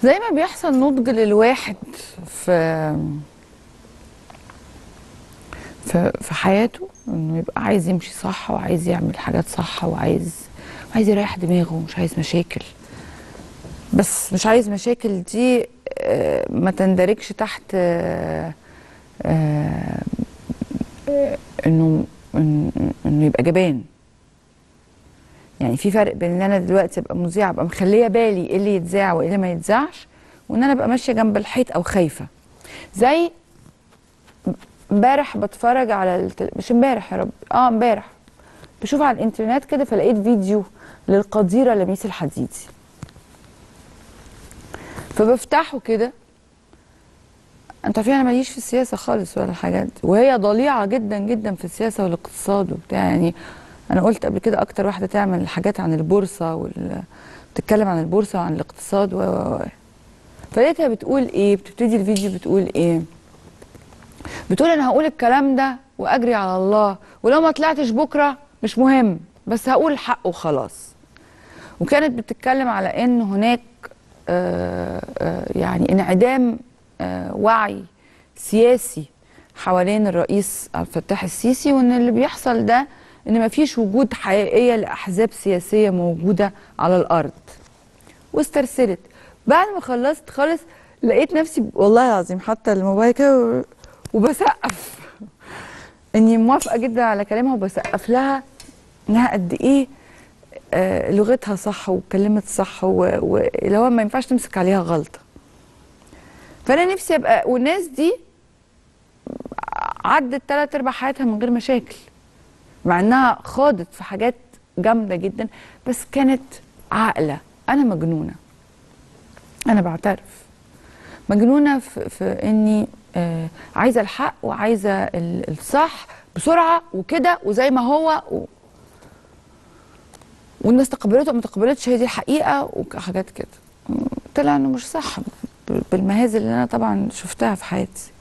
زي ما بيحصل نضج للواحد في في في حياته انه يبقى عايز يمشي صح وعايز يعمل حاجات صح وعايز عايز يريح دماغه ومش عايز مشاكل بس مش عايز مشاكل دي آه، ما تندرجش تحت آه، آه، آه، انه إن- انه يبقى جبان يعني في فرق بين ان انا دلوقتي ابقى مذيعه ابقى مخليه بالي ايه اللي يتذاع وايه اللي ما يتذاعش وان انا ابقى ماشيه جنب الحيط او خايفه زي امبارح بتفرج على التل... مش امبارح يا رب اه امبارح بشوف على الانترنت كده فلقيت فيديو للقديره لميس الحديدي فبفتحه كده انت عارفين انا ماليش في السياسه خالص ولا الحاجات دي وهي ضليعه جدا جدا في السياسه والاقتصاد وبتاع يعني انا قلت قبل كده اكتر واحده تعمل حاجات عن البورصه وال... بتتكلم عن البورصه وعن الاقتصاد و و و فلقيتها بتقول ايه بتبتدي الفيديو بتقول ايه بتقول انا هقول الكلام ده واجري على الله ولو ما طلعتش بكره مش مهم بس هقول الحق وخلاص وكانت بتتكلم على ان هناك آه، آه، يعني انعدام آه، وعي سياسي حوالين الرئيس عبد الفتاح السيسي وان اللي بيحصل ده ان مفيش وجود حقيقيه لاحزاب سياسيه موجوده على الارض واسترسلت بعد ما خلصت خالص لقيت نفسي والله العظيم حتى الموبايل كده و- وبسقف اني موافقه جدا على كلامها وبسقف لها انها قد ايه آه، لغتها صح وكلمت صح و- واللي هو ما ينفعش تمسك عليها غلطه فانا نفسي ابقى والناس دي عدت ثلاث ارباع حياتها من غير مشاكل مع انها خاضت في حاجات جامده جدا بس كانت عاقله انا مجنونه انا بعترف مجنونه في, في اني آه عايزه الحق وعايزه ال- الصح بسرعه وكده وزي ما هو و... والناس تقبلته ما تقبلتش هي دي الحقيقه وحاجات كده م، طلع انه مش صح ب- بالمهازل اللي انا طبعا شفتها في حياتي